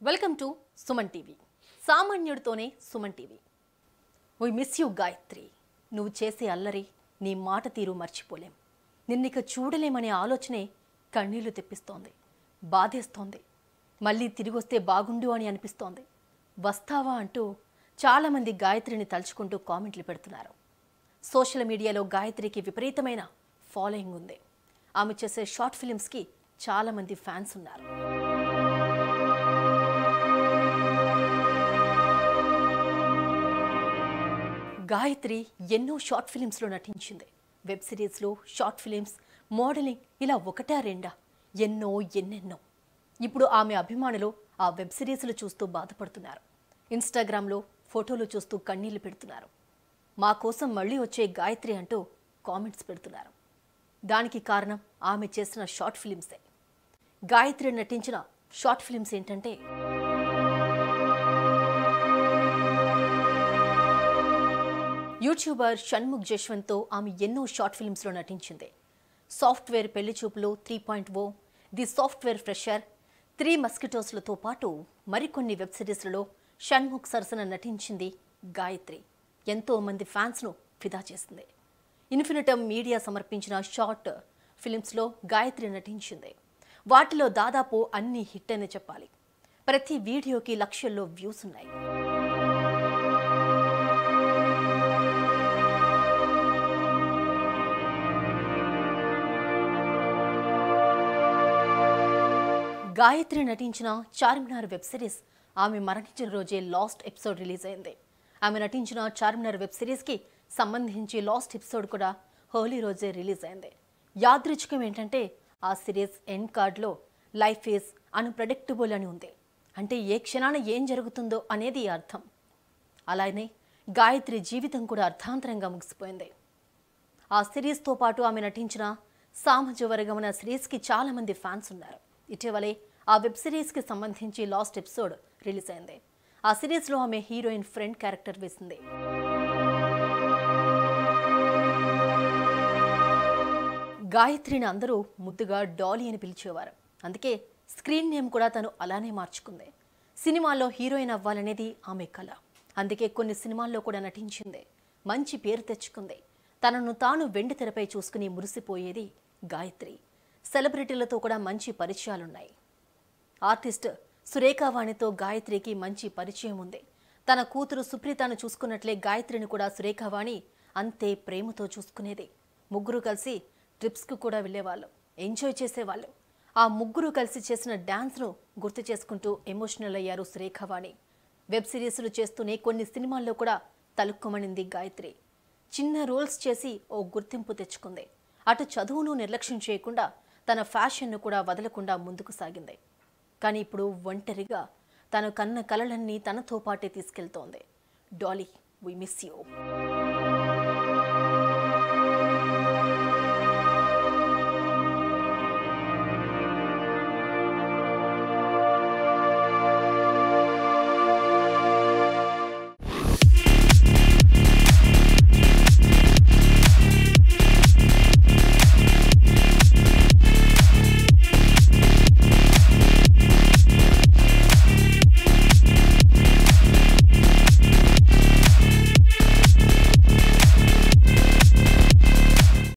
welcome to Suman TV సామాన్యుడితోనే Suman TV we miss you Gayatri నువ్వు చేసే అల్లరి నీ మాట తీరు మర్చిపోలేం నిన్నిక చూడలేమనే ఆలోచనే కన్నీళ్లు తెప్పిస్తోంది బాధేస్తోంది మళ్ళీ తిరిగి వస్తే బాగుండు అని అనిపిస్తోంది వస్తావా అంటూ చాలామంది గాయత్రిని తలుచుకుంటూ కామెంట్లు పెడుతున్నారు సోషల్ మీడియాలో గాయత్రికి విపరీతమైన ఫాలోయింగ్ ఉంది ఆమె చేసే షార్ట్ ఫిలిమ్స్కి చాలామంది ఫ్యాన్స్ ఉన్నారు గాయత్రి ఎన్నో షార్ట్ ఫిలిమ్స్లో నటించింది వెబ్ సిరీస్లో షార్ట్ ఫిలిమ్స్ మోడలింగ్ ఇలా ఒకటా రెండా ఎన్నో ఎన్నెన్నో ఇప్పుడు ఆమె అభిమానులు ఆ వెబ్ సిరీస్లు చూస్తూ బాధపడుతున్నారు ఇన్స్టాగ్రామ్లో ఫోటోలు చూస్తూ కన్నీళ్లు పెడుతున్నారు మా కోసం మళ్ళీ వచ్చే గాయత్రి అంటూ కామెంట్స్ పెడుతున్నారు దానికి కారణం ఆమె చేసిన షార్ట్ ఫిలిమ్సే గాయత్రి నటించిన షార్ట్ ఫిలిమ్స్ ఏంటంటే యూట్యూబర్ షణ్ముఖ్ జశ్వంత్తో ఆమె ఎన్నో షార్ట్ ఫిల్మ్స్లో నటించింది సాఫ్ట్వేర్ పెళ్లి చూపులు three point O the software fresher three మస్కిటోస్లతో పాటు మరికొన్ని వెబ్ సిరీస్లలో షణ్ముఖ్ సరసన నటించింది గాయత్రి ఎంతో మంది ఫ్యాన్స్ను ఫిదా చేసింది ఇన్ఫినిటమ్ మీడియా సమర్పించిన షార్ట్ ఫిలిమ్స్లో గాయత్రి నటించింది వాటిలో దాదాపు అన్ని హిట్ అని చెప్పాలి ప్రతి వీడియోకి లక్షల్లో వ్యూస్ ఉన్నాయి గాయత్రి నటించిన చార్మినార్ వెబ్ సిరీస్ ఆమె మరణించిన రోజే లాస్ట్ ఎపిసోడ్ రిలీజ్ అయింది ఆమె నటించిన చార్మినార్ వెబ్ సిరీస్కి సంబంధించి లాస్ట్ ఎపిసోడ్ కూడా హోలీ రోజే రిలీజ్ అయింది యాదృచ్ఛికం ఏంటంటే ఆ సిరీస్ ఎండ్ కార్డ్లో లైఫ్ ఈజ్ అన్ప్రెడిక్టబుల్ అని ఉంది అంటే ఏ క్షణాన ఏం జరుగుతుందో అనేది అర్థం అలానే గాయత్రి జీవితం కూడా అర్థాంతరంగా ముగిసిపోయింది ఆ సిరీస్తో పాటు ఆమె నటించిన సామాజ వర్గమున సిరీస్కి చాలా మంది ఫ్యాన్స్ ఉన్నారు ఇటీవలే ఆ వెబ్ సిరీస్కి సంబంధించి లాస్ట్ ఎపిసోడ్ రిలీజ్ అయింది ఆ సిరీస్లో ఆమె హీరోయిన్ ఫ్రెండ్ క్యారెక్టర్ వేసింది గాయత్రిని అందరూ ముద్దుగా డాలీ అని పిలిచేవారు అందుకే స్క్రీన్ నేమ్ కూడా తను అలానే మార్చుకుంది సినిమాల్లో హీరోయిన్ అవ్వాలనేది ఆమె కళ అందుకే కొన్ని సినిమాల్లో కూడా నటించింది మంచి పేరు తెచ్చుకుంది తనను తాను వెండి తెరపై చూసుకుని మురిసిపోయేది గాయత్రి సెలబ్రిటీలతో కూడా మంచి పరిచయాలున్నాయి ఆర్టిస్ట్ సురేఖావాణితో గాయత్రికి మంచి పరిచయం ఉంది తన కూతురు సుప్రీతను చూసుకున్నట్లే గాయత్రిని కూడా సురేఖావాణి అంతే ప్రేమతో చూసుకునేది ముగ్గురు కలిసి ట్రిప్స్కు కూడా వెళ్ళేవాళ్ళు ఎంజాయ్ చేసేవాళ్ళు ఆ ముగ్గురు కలిసి చేసిన డాన్స్ను గుర్తు చేసుకుంటూ ఎమోషనల్ అయ్యారు సురేఖావాణి వెబ్ సిరీస్లు చేస్తూనే కొన్ని సినిమాల్లో కూడా తలుక్కుమనింది గాయత్రి చిన్న రోల్స్ చేసి ఓ గుర్తింపు తెచ్చుకుంది అటు చదువును నిర్లక్ష్యం చేయకుండా తన ఫ్యాషన్ను కూడా వదలకుండా ముందుకు సాగింది కానీ ఇప్పుడు ఒంటరిగా తను కన్న కలలన్నీ తనతో పాటే తీసుకెళ్తోంది డాలీ వి మిస్ యూ